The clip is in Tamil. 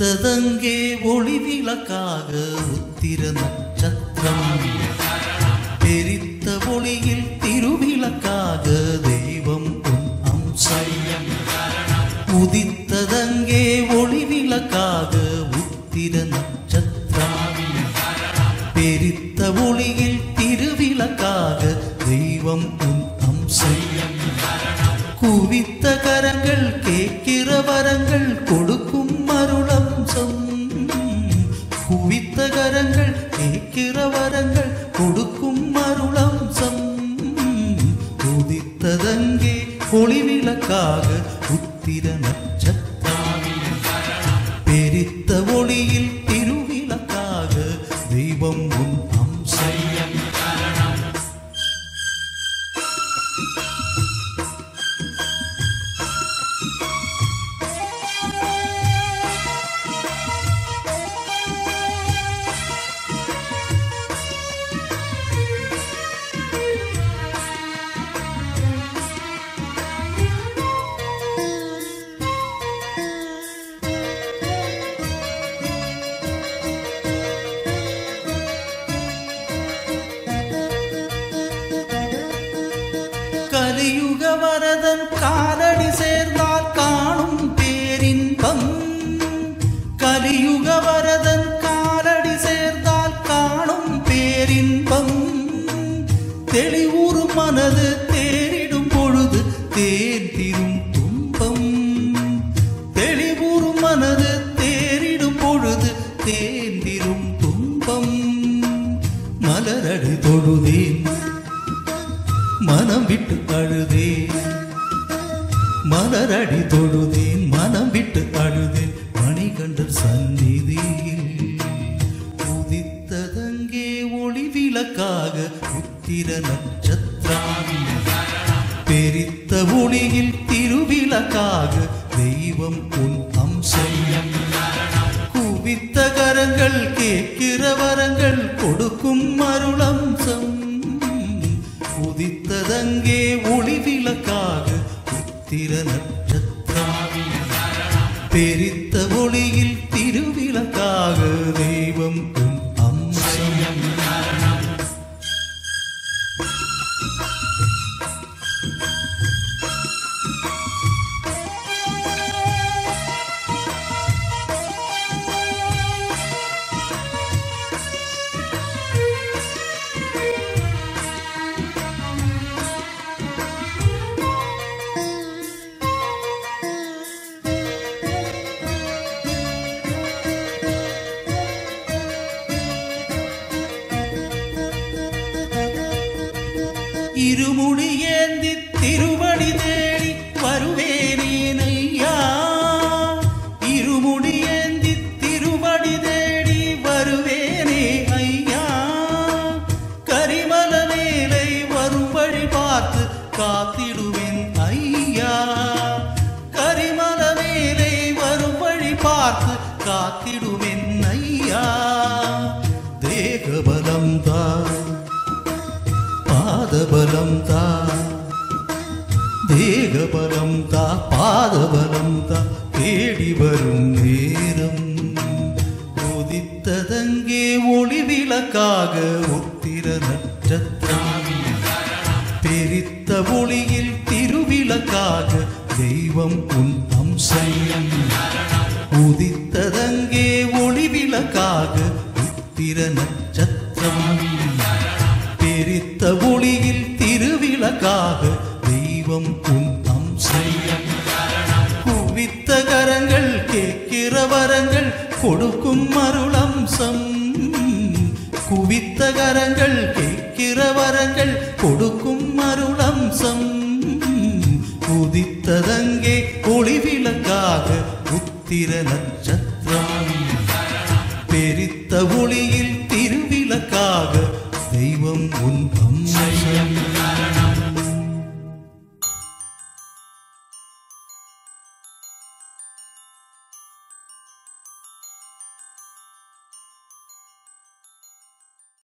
உதித்ததங்கே ஒளி விளக்காக உத்திர நட்சத்திரம் பெரித்த ஒளியில் திருவிளக்காக தெய்வம் உன் அம்சம் உதித்ததங்கே ஒளி விளக்காக உத்திர நட்சத்திரம் பெரித்த ஒளியில் திருவிளக்காக தெய்வம் உன் அம்சம் குவித்த கரங்கள் கேட்கிற வரங்கள் கொடுக்கும் அருளம்சம் குவித்த கரங்கள் கேட்கிற வரங்கள் கொடுக்கும் அருளம்சம் உதித்ததங்கே ஒளி விளக்காக உத்திர நட்சத்திரம் பெரித்த ஒளியில் திருவிளக்காக தெய்வம் உன் அம்சம் கலியுக வரதன் காலடி சேர்ந்தால் காணும் பேரின்பம் கலியுக வரதன் காலடி சேர்ந்தால் காணும் பேரின்பம் தெளிவுறு மனது தேரிடும் பொழுது தேர்ந்திரும் துன்பம் தெளிவுறு மனது தேரிடும் பொழுது தேர்ந்திரும் துன்பம் மலரடி தொழுதேன் மனம் விட்டு அழுதேன் மலரடி தொழுதேன் மனம் விட்டு அழுதேன் மணிகண்டர் சந்நிதியில் உதித்ததங்கே ஒளி விளக்காக உத்திர நட்சத்திரம் பெரித்த ஒளியில் திருவிளக்காக தெய்வம் உன் அம்சம் குவித்த கரங்கள் கேட்கிற வரங்கள் கொடுக்கும் அருளம்சம் உதித்ததங்கே ஒளி விளக்காக உத்திர நட்சத்திரம் பெரித்த ஒளியில் திருவிளக்காக தெய்வம் உன் அம்சம் இருமுடி ஏந்தி திருவடி தேடி வருவேனேனையா இருமுடி ஏந்தி திருவடி தேடி வருவேனே ஐயா கரிமல வேலை வரும் வழி பார்த்து காத்திடுவேன் ஐயா கரிமல வேலை வரும் வழி பார்த்து காத்திடுவேன் ஐயா தேகபலம் தான் பாதபலம் தா தேகபலம் தா பாதபலம் தா தேடி வரும் நேரம் உதித்ததங்கே ஒளி விளக்காக உத்திர நட்சத்திரம் பெரித்த ஒளியில் திருவிளக்காக தெய்வம் உன் அம்சம் உதித்ததங்கே ஒளி விளக்காக உத்திர நட்சத்திரம் பெரித்த ஒளியில் திருவிளக்காக தெய்வம் உன் அம்சம் குவித்த கரங்கள் கேட்கிற வரங்கள் கொடுக்கும் அருளம்சம் குவித்த கரங்கள் கேட்கிற வரங்கள் கொடுக்கும் அருளம்சம் உதித்ததங்கே ஒளி விளக்காக உத்திர நட்சத்திரம் பெரித்த ஒளியில் திருவிளக்காக தெய்வம் உன் அம்மை